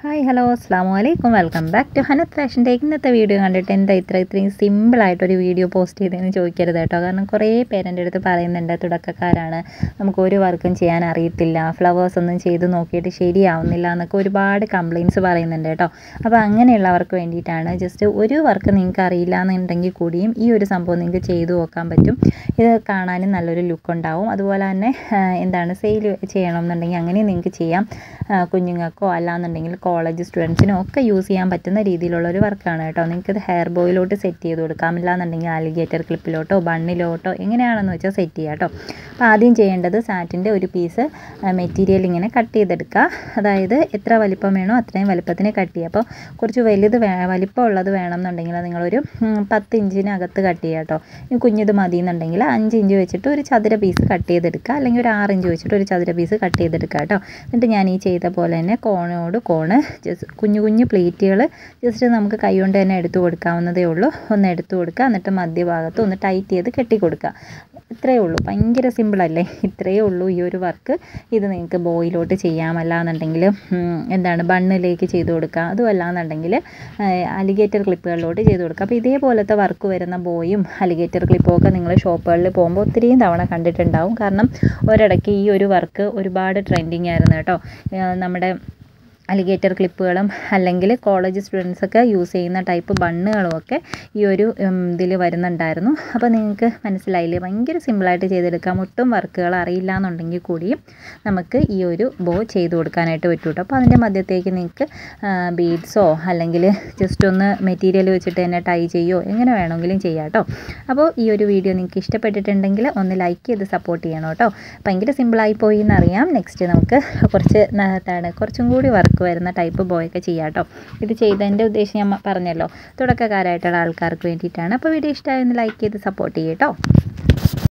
hi hello അസ്സാം വലൈക്കും welcome back to ഹനത് ഫാഷൻ്റെ ഇന്നത്തെ വീഡിയോ കണ്ടിട്ട് എന്താ ഇത്ര ഇത്രയും സിമ്പിളായിട്ടൊരു വീഡിയോ പോസ്റ്റ് ചെയ്തതെന്ന് ചോദിക്കരുത് കേട്ടോ കാരണം കുറേ പേരെൻ്റെ അടുത്ത് പറയുന്നുണ്ട് തുടക്കക്കാരാണ് നമുക്ക് ഒരു വർക്കും ചെയ്യാൻ അറിയത്തില്ല ഫ്ലവേഴ്സ് ഒന്നും ചെയ്ത് നോക്കിയിട്ട് ശരിയാവുന്നില്ല എന്നൊക്കെ ഒരുപാട് കംപ്ലയിൻറ്റ്സ് പറയുന്നുണ്ട് കേട്ടോ അപ്പോൾ അങ്ങനെയുള്ളവർക്ക് വേണ്ടിയിട്ടാണ് ജസ്റ്റ് ഒരു വർക്ക് നിങ്ങൾക്ക് അറിയില്ല എന്നുണ്ടെങ്കിൽ കൂടിയും ഈ ഒരു സംഭവം നിങ്ങൾക്ക് ചെയ്തു നോക്കാൻ പറ്റും ഇത് കാണാനും നല്ലൊരു ലുക്ക് ഉണ്ടാവും അതുപോലെ തന്നെ ആ, എന്താണ് സെയിൽ ചെയ്യണം എന്നുണ്ടെങ്കിൽ അങ്ങനെ നിങ്ങൾക്ക് ചെയ്യാം ആ, കുഞ്ഞുങ്ങൾക്കോ അല്ലാന്നുണ്ടെങ്കിൽ കോളേജ് സ്റ്റുഡൻസിനോ ഒക്കെ യൂസ് ചെയ്യാൻ പറ്റുന്ന രീതിയിലുള്ള ഒരു വർക്കാണ് കേട്ടോ നിങ്ങൾക്ക് ഇത് ഹെയർ ബോയിലോട്ട് സെറ്റ് ചെയ്ത് കൊടുക്കാം ഇല്ലാന്നുണ്ടെങ്കിൽ അലിഗേറ്റർ ക്ലിപ്പിലോട്ടോ ബണ്ണിലോട്ടോ എങ്ങനെയാണെന്ന് വെച്ചാൽ സെറ്റ് ചെയ്യാം കേട്ടോ അപ്പോൾ ആദ്യം ചെയ്യേണ്ടത് സാറ്റിൻ്റെ ഒരു പീസ് മെറ്റീരിയൽ ഇങ്ങനെ കട്ട് ചെയ്തെടുക്കുക അതായത് എത്ര വലിപ്പം വേണോ അത്രയും വലിപ്പത്തിന് കട്ട് ചെയ്യുക അപ്പോൾ കുറച്ച് വലുത് വേ വലിപ്പമുള്ളത് വേണം എന്നുണ്ടെങ്കിൽ നിങ്ങളൊരു ഉം, പത്ത് ഇഞ്ചിനകത്ത് കട്ട് ചെയ്യുക കേട്ടോ ഇനി കുഞ്ഞിത് മതി എന്നുണ്ടെങ്കിൽ അഞ്ച് ഇഞ്ച് വെച്ചിട്ട് ഒരു ചതുര പീസ് കട്ട് ചെയ്തെടുക്കുക അല്ലെങ്കിൽ ഒരു ആറ് ഇഞ്ച് വെച്ചിട്ട് ഒരു ചതുര പീസ് കട്ട് ചെയ്തെടുക്കുക കേട്ടോ എന്നിട്ട് ഞാൻ ഈ ചെയ്ത പോലെ തന്നെ കോണോട് കോണ് ജസ്റ്റ് കുഞ്ഞു കുഞ്ഞു പ്ലേറ്റുകൾ ജസ്റ്റ് നമുക്ക് കൈ കൊണ്ട് തന്നെ എടുത്തു കൊടുക്കാവുന്നതേ ഉള്ളൂ ഒന്ന് എടുത്തു കൊടുക്കുക എന്നിട്ട് മധ്യഭാഗത്ത് ഒന്ന് ടൈറ്റ് ചെയ്ത് കെട്ടി കൊടുക്കുക ഇത്രയേ ഉള്ളൂ ഭയങ്കര സിമ്പിളല്ലേ ഇത്രയേ ഉള്ളൂ ഈ ഒരു വർക്ക് ഇത് നിങ്ങൾക്ക് ബോയിലോട്ട് ചെയ്യാം അല്ലാന്നുണ്ടെങ്കിൽ ഉം, എന്താണ് ബണ്ണിലേക്ക് ചെയ്ത് കൊടുക്കുക അതും അല്ലാന്നുണ്ടെങ്കിൽ അലിഗേറ്റർ ക്ലിപ്പുകളിലോട്ട് ചെയ്ത് കൊടുക്കുക അപ്പോൾ ഇതേപോലത്തെ വർക്ക് വരുന്ന ബോയും അലിഗേറ്റർ ക്ലിപ്പും ഒക്കെ നിങ്ങൾ ഷോപ്പുകളിൽ പോകുമ്പോൾ ഒത്തിരിയും തവണ കണ്ടിട്ടുണ്ടാവും കാരണം ഒരിടയ്ക്ക് ഈ ഒരു വർക്ക് ഒരുപാട് ട്രെൻഡിങ് ആയിരുന്നു കേട്ടോ ഏഹ് നമ്മുടെ അലിഗേറ്റർ ക്ലിപ്പുകളും അല്ലെങ്കിൽ കോളേജ് സ്റ്റുഡൻസൊക്കെ യൂസ് ചെയ്യുന്ന ടൈപ്പ് ബണ്ണുകളും ഒക്കെ ഈ ഒരു ഇതിൽ വരുന്നുണ്ടായിരുന്നു അപ്പോൾ നിങ്ങൾക്ക് മനസ്സിലായില്ലേ ഭയങ്കര സിമ്പിളായിട്ട് ചെയ്തെടുക്കാം ഒട്ടും വർക്കുകൾ അറിയില്ല എന്നുണ്ടെങ്കിൽ കൂടിയും നമുക്ക് ഈ ഒരു ബോ ചെയ്ത് കൊടുക്കാനായിട്ട് പറ്റും കേട്ടോ അപ്പോൾ അതിൻ്റെ മധ്യത്തേക്ക് നിങ്ങൾക്ക് ബീഡ്സോ അല്ലെങ്കിൽ ജസ്റ്റ് ഒന്ന് മെറ്റീരിയൽ വെച്ചിട്ട് തന്നെ ടൈ ചെയ്യോ എങ്ങനെ വേണമെങ്കിലും ചെയ്യാം കേട്ടോ അപ്പോൾ ഈ ഒരു വീഡിയോ നിങ്ങൾക്ക് ഇഷ്ടപ്പെട്ടിട്ടുണ്ടെങ്കിൽ ഒന്ന് ലൈക്ക് ചെയ്ത് സപ്പോർട്ട് ചെയ്യണം കേട്ടോ ഭയങ്കര സിമ്പിളായി പോയി എന്നറിയാം നെക്സ്റ്റ് നമുക്ക് കുറച്ച് ന- എന്താണ് കുറച്ചും കൂടി വർക്ക് വരുന്ന ടൈപ്പ് ബോയൊക്കെ ചെയ്യാം കേട്ടോ ഇത് ചെയ്തതിൻ്റെ ഉദ്ദേശം ഞാൻ പറഞ്ഞല്ലോ തുടക്കക്കാരായിട്ടുള്ള ആൾക്കാർക്ക് വേണ്ടിയിട്ടാണ് അപ്പോൾ വീഡിയോ ഇഷ്ടമായെന്ന് ലൈക്ക് ചെയ്ത് സപ്പോർട്ട് ചെയ്യട്ടോ